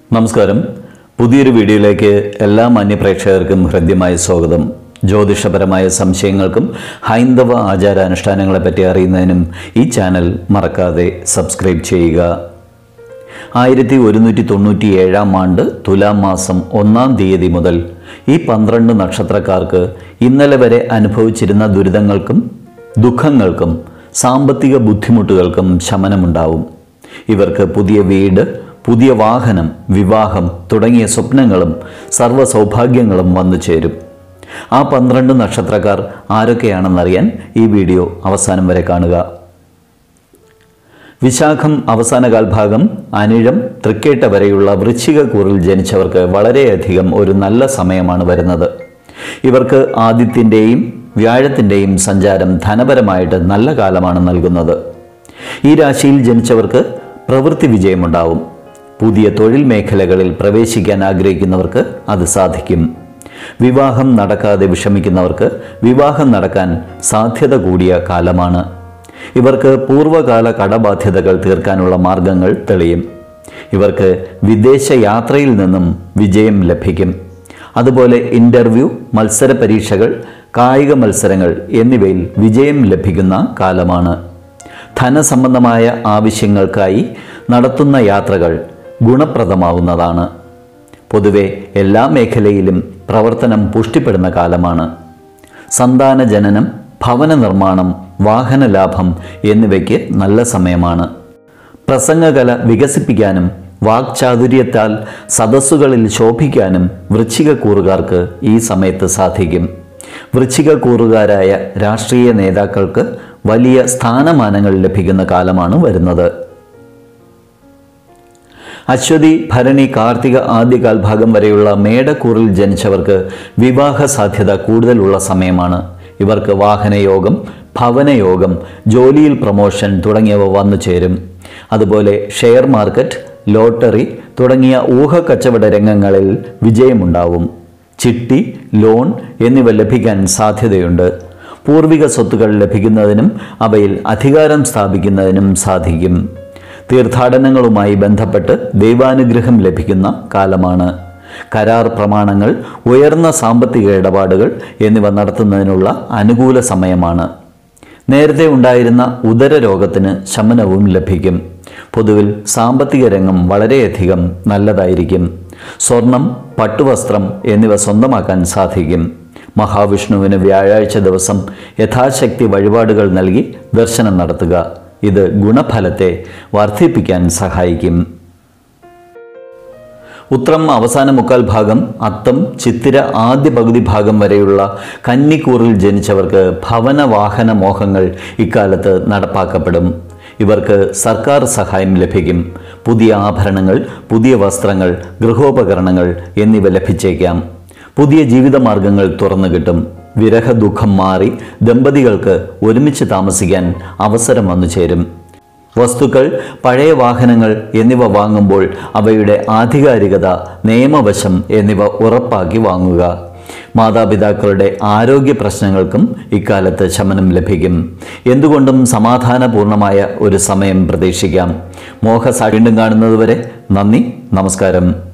നമസ്കാരം പുതിയൊരു വീഡിയോയിലേക്ക് എല്ലാ മാന്യപ്രേക്ഷകർക്കും ഹൃദ്യമായ സ്വാഗതം ജ്യോതിഷപരമായ സംശയങ്ങൾക്കും ഹൈന്ദവ ആചാരാനുഷ്ഠാനങ്ങളെ പറ്റി അറിയുന്നതിനും ഈ ചാനൽ മറക്കാതെ സബ്സ്ക്രൈബ് ചെയ്യുക ആയിരത്തി ഒരുന്നൂറ്റി തൊണ്ണൂറ്റി ഏഴാം ആണ്ട് തുലാം മാസം ഒന്നാം തീയതി മുതൽ ഈ പന്ത്രണ്ട് നക്ഷത്രക്കാർക്ക് ഇന്നലെ വരെ അനുഭവിച്ചിരുന്ന ദുരിതങ്ങൾക്കും ദുഃഖങ്ങൾക്കും സാമ്പത്തിക ബുദ്ധിമുട്ടുകൾക്കും ശമനമുണ്ടാവും ഇവർക്ക് പുതിയ വീട് പുതിയ വാഹനം വിവാഹം തുടങ്ങിയ സ്വപ്നങ്ങളും സർവ്വ സൗഭാഗ്യങ്ങളും വന്നു ചേരും ആ പന്ത്രണ്ട് നക്ഷത്രക്കാർ ആരൊക്കെയാണെന്നറിയാൻ ഈ വീഡിയോ അവസാനം വരെ കാണുക വിശാഖം അവസാന കാൽഭാഗം അനിഴം തൃക്കേട്ട വരെയുള്ള വൃശ്ചിക കൂറിൽ ജനിച്ചവർക്ക് വളരെയധികം ഒരു നല്ല സമയമാണ് വരുന്നത് ഇവർക്ക് ആദിത്യൻ്റെയും വ്യാഴത്തിൻ്റെയും സഞ്ചാരം ധനപരമായിട്ട് നല്ല കാലമാണ് നൽകുന്നത് ഈ രാശിയിൽ ജനിച്ചവർക്ക് പ്രവൃത്തി വിജയമുണ്ടാവും പുതിയ തൊഴിൽ മേഖലകളിൽ പ്രവേശിക്കാൻ ആഗ്രഹിക്കുന്നവർക്ക് അത് സാധിക്കും വിവാഹം നടക്കാതെ വിഷമിക്കുന്നവർക്ക് വിവാഹം നടക്കാൻ സാധ്യത കൂടിയ കാലമാണ് ഇവർക്ക് പൂർവ്വകാല കടബാധ്യതകൾ തീർക്കാനുള്ള മാർഗങ്ങൾ തെളിയും ഇവർക്ക് വിദേശ യാത്രയിൽ നിന്നും വിജയം ലഭിക്കും അതുപോലെ ഇൻ്റർവ്യൂ മത്സര പരീക്ഷകൾ കായിക മത്സരങ്ങൾ എന്നിവയിൽ വിജയം ലഭിക്കുന്ന കാലമാണ് ധനസംബന്ധമായ ആവശ്യങ്ങൾക്കായി നടത്തുന്ന യാത്രകൾ ഗുണപ്രദമാവുന്നതാണ് പൊതുവെ എല്ലാ മേഖലയിലും പ്രവർത്തനം പുഷ്ടിപ്പെടുന്ന കാലമാണ് സന്താന ജനനം ഭവന നിർമ്മാണം വാഹന ലാഭം എന്നിവയ്ക്ക് നല്ല സമയമാണ് പ്രസംഗകല വികസിപ്പിക്കാനും വാക്ചാതുര്യത്താൽ സദസ്സുകളിൽ ശോഭിക്കാനും വൃശ്ചിക കൂറുകാർക്ക് ഈ സമയത്ത് സാധിക്കും വൃശ്ചിക കൂറുകാരായ രാഷ്ട്രീയ നേതാക്കൾക്ക് വലിയ സ്ഥാനമാനങ്ങൾ ലഭിക്കുന്ന കാലമാണ് വരുന്നത് അശ്വതി ഭരണി കാർത്തിക ആദ്യകാൽ ഭാഗം വരെയുള്ള മേടക്കൂറിൽ ജനിച്ചവർക്ക് വിവാഹ സാധ്യത കൂടുതലുള്ള സമയമാണ് ഇവർക്ക് വാഹനയോഗം ഭവനയോഗം ജോലിയിൽ പ്രമോഷൻ തുടങ്ങിയവ വന്നു ചേരും അതുപോലെ ഷെയർ മാർക്കറ്റ് ലോട്ടറി തുടങ്ങിയ ഊഹക്കച്ചവട രംഗങ്ങളിൽ വിജയമുണ്ടാവും ചിട്ടി ലോൺ എന്നിവ ലഭിക്കാൻ സാധ്യതയുണ്ട് പൂർവിക സ്വത്തുക്കൾ ലഭിക്കുന്നതിനും അവയിൽ അധികാരം സ്ഥാപിക്കുന്നതിനും സാധിക്കും തീർത്ഥാടനങ്ങളുമായി ബന്ധപ്പെട്ട് ദൈവാനുഗ്രഹം ലഭിക്കുന്ന കാലമാണ് കരാർ പ്രമാണങ്ങൾ ഉയർന്ന സാമ്പത്തിക ഇടപാടുകൾ എന്നിവ നടത്തുന്നതിനുള്ള അനുകൂല സമയമാണ് നേരത്തെ ഉണ്ടായിരുന്ന ഉദര രോഗത്തിന് ശമനവും ലഭിക്കും പൊതുവിൽ സാമ്പത്തിക രംഗം വളരെയധികം നല്ലതായിരിക്കും സ്വർണം പട്ടുവസ്ത്രം എന്നിവ സ്വന്തമാക്കാൻ സാധിക്കും മഹാവിഷ്ണുവിന് വ്യാഴാഴ്ച ദിവസം യഥാശക്തി വഴിപാടുകൾ നൽകി ദർശനം നടത്തുക ഇത് ഗുണഫലത്തെ വർദ്ധിപ്പിക്കാൻ സഹായിക്കും ഉത്രം അവസാന മുക്കാൽ ഭാഗം അത്തം ചിത്തിര ആദ്യ പകുതി ഭാഗം വരെയുള്ള കന്നിക്കൂറിൽ ജനിച്ചവർക്ക് ഭവന വാഹന മോഹങ്ങൾ ഇക്കാലത്ത് നടപ്പാക്കപ്പെടും ഇവർക്ക് സർക്കാർ സഹായം ലഭിക്കും പുതിയ ആഭരണങ്ങൾ പുതിയ വസ്ത്രങ്ങൾ ഗൃഹോപകരണങ്ങൾ എന്നിവ ലഭിച്ചേക്കാം പുതിയ ജീവിതമാർഗങ്ങൾ തുറന്നു കിട്ടും വിരഹ ദുഃഖം മാറി ദമ്പതികൾക്ക് ഒരുമിച്ച് താമസിക്കാൻ അവസരം വന്നു ചേരും വസ്തുക്കൾ പഴയ വാഹനങ്ങൾ എന്നിവ വാങ്ങുമ്പോൾ അവയുടെ ആധികാരികത നിയമവശം എന്നിവ ഉറപ്പാക്കി വാങ്ങുക മാതാപിതാക്കളുടെ ആരോഗ്യ പ്രശ്നങ്ങൾക്കും ഇക്കാലത്ത് ശമനം ലഭിക്കും എന്തുകൊണ്ടും സമാധാനപൂർണമായ ഒരു സമയം പ്രതീക്ഷിക്കാം മോഹ വീണ്ടും കാണുന്നതുവരെ നന്ദി നമസ്കാരം